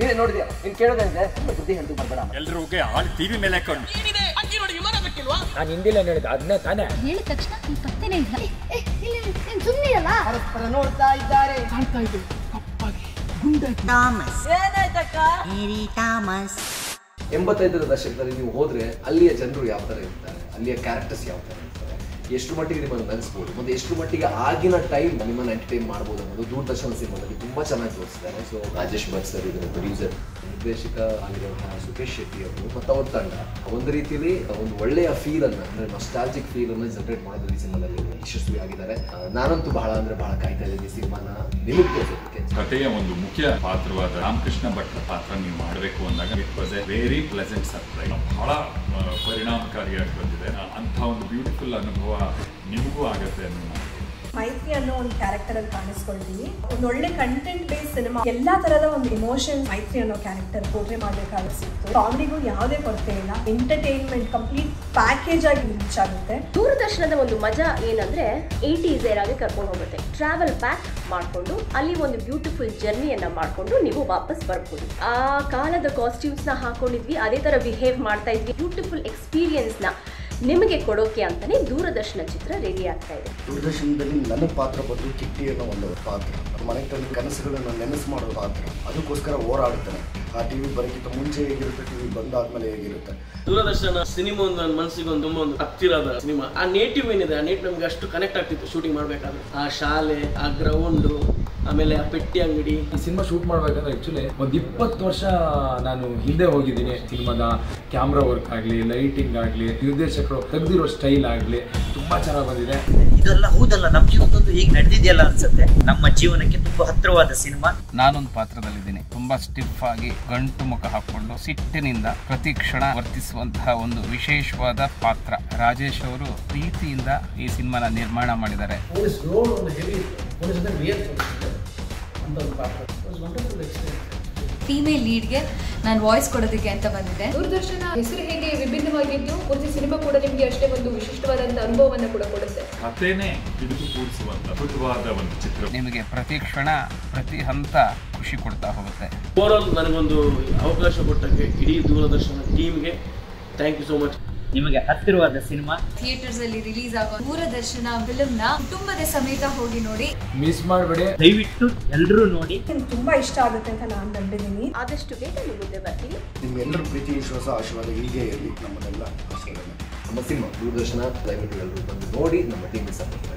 ನೀನೇ ನೋಡಿದ್ಯಾ ನೀನ್ ಕೇಳೋದಂದ್ರೆ ತುಂಬಾ ಬುದ್ಧಿ ಹೇಳ್ತು ಬರ್ಬೇಡ ಎಲ್ರಿಗೆ ಆಳ್ ಟಿವಿ ಮೇಲೆ ಕಣ್ಣು ನಾನು ಹಿಂದಿಲ್ಲ ಹೇಳಿದ ಅದನ್ನೇ ತಾನೇ ಹೇಳಿದ ತಕ್ಷಣ ನೀನ್ ಪತ್ತೆನೇ ಇಲ್ಲ ಸುಮ್ಮನೆ ಅಲ್ಲ ಪರಸ್ಪರ ನೋಡ್ತಾ ಇದ್ದಾರೆ ಥಾಮಸ್ ಮೇರಿ ಥಾಮಸ್ ಎಂಬತ್ತೈದರ ದಶಕದಲ್ಲಿ ನೀವು ಹೋದ್ರೆ ಅಲ್ಲಿಯ ಜನರು ಯಾವ ತರ ಇರ್ತಾರೆ ಅಲ್ಲಿಯ ಕ್ಯಾರೆಕ್ಟರ್ಸ್ ಯಾವ ತರ ಇರ್ತಾರೆ ಎಷ್ಟು ಮಟ್ಟಿಗೆ ನಿಮ್ಮನ್ನು ನೆನೆಸ್ಬೋದು ಮತ್ತೆ ಎಷ್ಟು ಮಟ್ಟಿಗೆ ಆಗಿನ ಟೈಮ್ ನಿಮ್ಮನ್ನು ಎಂಟರ್ಟೈನ್ ಮಾಡ್ಬೋದು ಅನ್ನೋದು ದೂರದರ್ಶನ ಸಿನಿಮಾದಲ್ಲಿ ತುಂಬಾ ಚೆನ್ನಾಗಿ ತೋರಿಸಿದ್ದಾರೆ ಸೊ ರಾಜೇಶ್ ಭಟ್ ಸರ್ ಇದರ ಪ್ರೊಡ್ಯೂಸರ್ ನಿರ್ದೇಶಕ ಆಗಿರುವಂತಹ ಸುಖೇಶ್ ಶೆಟ್ಟಿ ಅವರು ಮತ್ತು ಅವ್ರ ತಂಡ ಒಂದು ರೀತಿಯಲ್ಲಿ ಒಂದು ಒಳ್ಳೆಯ ಫೀಲ್ ಅನ್ನ ಅಂದ್ರೆ ನೊಸ್ಟಾಲ್ಜಿಕ್ ಫೀಲ್ ಅನ್ನ ಜನರೇಟ್ ಮಾಡೋದ್ರಲ್ಲಿ ಈ ಸಿನಿಮಾದಲ್ಲಿ ಯಶಸ್ವಿ ಆಗಿದ್ದಾರೆ ಆ, ನಾನಂತೂ ಬಹಳ ಅಂದ್ರೆ ಬಹಳ ಕಾಯ್ತಾ ಇದ್ದೀನಿ ಈ ಸಿನಿಮಾನ ನಿಮಗೆ ತೋರಿಸೋದಕ್ಕೆ ಕಥೆಯ ಒಂದು ಮುಖ್ಯ ಪಾತ್ರವಾದ ರಾಮಕೃಷ್ಣ ಭಟ್ರ ಪಾತ್ರ ನೀವು ಮಾಡಬೇಕು ಅಂದಾಗ it was a very pleasant surprise ಬಹಳ ಆ, ಪರಿಣಾಮಕಾರಿಯಾಗಿ ಬಂದಿದೆ ಆ, ಅಂಥ ಒಂದು ಬ್ಯೂಟಿಫುಲ್ ಅನುಭವ ನಿಮಗೂ ಆಗತ್ತೆ ಅನ್ನೋ ನಾನು ಮೈತ್ರಿ ಅನ್ನೋ ಒಂದು ಕ್ಯಾರೆಕ್ಟರ್ ಅಲ್ಲಿ ಕಾಣಿಸ್ಕೊಳ್ತೀವಿ ಒಂದು ಒಳ್ಳೆ ಕಂಟೆಂಟ್ ಬೇಸ್ ಸಿನಿಮಾ ಎಲ್ಲಾ ತರದ ಒಂದು ಇಮೋಷನ್ ಮೈತ್ರಿ ಅನ್ನೋ ಕ್ಯಾರೆಕ್ಟರ್ ಪೋಟ್ರೆ ಮಾಡ್ಬೇಕಾಗಿತ್ತು ಕಾಮಿಡಿಗೂ ಯಾವುದೇ ಕೊರತೆ ಇಲ್ಲ ಎಂಟರ್ಟೈನ್ಮೆಂಟ್ ಕಂಪ್ಲೀಟ್ ಪ್ಯಾಕೇಜ್ ಆಗಿ ರೀಚ್ ಆಗುತ್ತೆ ದೂರದರ್ಶನದ ಒಂದು ಮಜಾ ಏನಂದ್ರೆ ಏಯ್ಟೀಸ್ ಏರಾಗೆ ಕರ್ಕೊಂಡು ಹೋಗುತ್ತೆ ಟ್ರಾವೆಲ್ ಬ್ಯಾಕ್ ಮಾಡಿಕೊಂಡು ಅಲ್ಲಿ ಒಂದು ಬ್ಯೂಟಿಫುಲ್ ಜರ್ನಿಯನ್ನ ಮಾಡಿಕೊಂಡು ನೀವು ವಾಪಸ್ ಬರ್ಬೋದು ಆ ಕಾಲದ ಕಾಸ್ಟ್ಯೂಮ್ಸ್ ನ ಹಾಕೊಂಡಿದ್ವಿ ಅದೇ ತರ ಬಿಹೇವ್ ಮಾಡ್ತಾ ಇದ್ವಿ ಬ್ಯೂಟಿಫುಲ್ ಎಕ್ಸ್ಪೀರಿಯನ್ಸ್ ನ ನಿಮಗೆ ಕೊಡೋಕೆ ಅಂತಾನೆ ದೂರದರ್ಶನ ಚಿತ್ರ ರೆಡಿ ಆಗ್ತಾ ಇದೆ ದೂರದರ್ಶನದಲ್ಲಿ ನನ್ನ ಪಾತ್ರ ಬಂದು ಕಿಟ್ಟಿ ಅನ್ನೋ ಒಂದು ಪಾತ್ರ ಮನೆಗೆ ತಂದ ಕನಸುಗಳನ್ನು ನೆನಸು ಮಾಡೋ ಪಾತ್ರ ಅದಕ್ಕೋಸ್ಕರ ಹೋರಾಡ್ತಾನೆ ಆ ಟಿವಿ ಬರೋಕ್ಕಿಂತ ಮುಂಚೆ ಹೇಗಿರುತ್ತೆ ಟಿವಿ ಬಂದಾದ್ಮೇಲೆ ಹೇಗಿರುತ್ತೆ ದೂರದರ್ಶನ ಸಿನಿಮಾ ಒಂದು ನನ್ನ ಮನಸ್ಸಿಗೆ ಒಂದು ತುಂಬಾ ಒಂದು ಹತ್ತಿರದ ಸಿನಿಮಾ ಆ ನೇಟಿವ್ ಏನಿದೆ ಆ ನೇಟ್ ನಮ್ಗೆ ಅಷ್ಟು ಕನೆಕ್ಟ್ ಆಗ್ತಿತ್ತು ಶೂಟಿಂಗ್ ಮಾಡ್ಬೇಕಾದ್ರೆ ಆ ಶಾಲೆ ಆ ಗ್ರೌಂಡು ಆಮೇಲೆ ಆ ಪೆಟ್ಟಿ ಅಂಗಡಿ ಈ ಸಿನಿಮಾ ಶೂಟ್ ಮಾಡ್ಬೇಕಂದ್ರೆ ಆಕ್ಚುಲಿ ಒಂದು ಇಪ್ಪತ್ತು ವರ್ಷ ನಾನು ಹಿಂದೆ ಹೋಗಿದ್ದೀನಿ ಸಿನಿಮಾದ ಕ್ಯಾಮ್ರಾ ವರ್ಕ್ ಆಗಲಿ ಲೈಟಿಂಗ್ ಆಗಲಿ ನಿರ್ದೇಶಕರು ತೆಗೆದಿರೋ ಸ್ಟೈಲ್ ಆಗಲಿ ತುಂಬಾ ಚೆನ್ನಾಗಿ ಬಂದಿದೆ ಇದೆಲ್ಲ ಹೌದಲ್ಲ ನಮ್ಮ ಜೀವನದೊಂದು ಹೀಗೆ ನಡೆದಿದೆಯಲ್ಲ ಅನ್ಸುತ್ತೆ ನಮ್ಮ ಜೀವನಕ್ಕೆ ತುಂಬಾ ಹತ್ತಿರವಾದ ಸಿನಿಮಾ ನಾನೊಂದು ಪಾತ್ರದಲ್ಲಿದ್ದೀನಿ ತುಂಬಾ ಸ್ಟಿಫ್ ಆಗಿ ಗಂಟು ಮುಖ ಹಾಕೊಂಡು ಸಿಟ್ಟಿನಿಂದ ಪ್ರತಿ ಕ್ಷಣ ವರ್ತಿಸುವಂತಹ ಒಂದು ವಿಶೇಷವಾದ ಪಾತ್ರ ರಾಜೇಶ್ ಅವರು ಪ್ರೀತಿಯಿಂದ ಈ ಸಿನಿಮಾನ ನಿರ್ಮಾಣ ಮಾಡಿದ್ದಾರೆ ಫೀಮೇಲ್ ಲೀಡ್ಗೆ ನಾನು ವಾಯ್ಸ್ ಕೊಡೋದಕ್ಕೆ ಅಂತ ಬಂದಿದ್ದೆ ದೂರದರ್ಶನ ಹೆಸರು ಹೇಗೆ ವಿಭಿನ್ನವಾಗಿದ್ದು ಒಂದು ಸಿನಿಮಾ ಕೂಡ ನಿಮಗೆ ಅಷ್ಟೇ ಒಂದು ವಿಶಿಷ್ಟವಾದಂಥ ಅನುಭವವನ್ನು ಕೂಡ ಕೊಡುತ್ತೆ ಕಥೆನೇ ಹಿಡಿದು ಕೂರಿಸುವಂತ ಅದ್ಭುತವಾದ ಒಂದು ಚಿತ್ರ ನಿಮಗೆ ಪ್ರತಿ ಕ್ಷಣ ಪ್ರತಿ ಹಂತ ಖುಷಿ ಕೊಡ್ತಾ ಹೋಗುತ್ತೆ ಓವರಾಲ್ ನನಗೊಂದು ಅವಕಾಶ ಕೊಟ್ಟಕ್ಕೆ ಇಡೀ ದೂರದರ್ಶನ ಟೀಮ್ಗೆ ಥ್ಯಾಂಕ್ ಯು ಸೋ ಮಚ್ ನಿಮಗೆ ಹತ್ತಿರವಾದ ಸಿನಿಮಾ ಥಿಯೇಟರ್ಸ್ ಅಲ್ಲಿ ರಿಲೀಸ್ ಆಗೋ ದೂರದರ್ಶನ ಫಿಲ್ಮ್ ನ ಕುಟುಂಬದ ಸಮೇತ ಹೋಗಿ ನೋಡಿ ಮಿಸ್ ಮಾಡಬೇಡಿ ದಯವಿಟ್ಟು ಎಲ್ಲರೂ ನೋಡಿ ನಂಗೆ ತುಂಬಾ ಇಷ್ಟ ಆಗುತ್ತೆ ಅಂತ ನಾನು ನಂಬಿದ್ದೀನಿ ಆದಷ್ಟು ಬೇಗ ನಿಮ್ಮ ಮುಂದೆ ಬರ್ತೀನಿ ನಿಮ್ಗೆಲ್ಲರ ಪ್ರೀತಿ ವಿಶ್ವಾಸ ಆಶೀರ್ವಾದ ಹೀಗೆ ಇರಲಿ ನಮ್ಮದೆಲ್ಲ ಆಶೀರ್ವಾದ ನಮ್ಮ ಸಿನಿಮಾ ದೂರದರ್ಶನ ದಯವಿಟ್ಟು ಎಲ್ಲರೂ ಬಂದು ನೋಡಿ ನಮ್ಮ ಟೀಮ್ ಸಪೋರ್ಟ್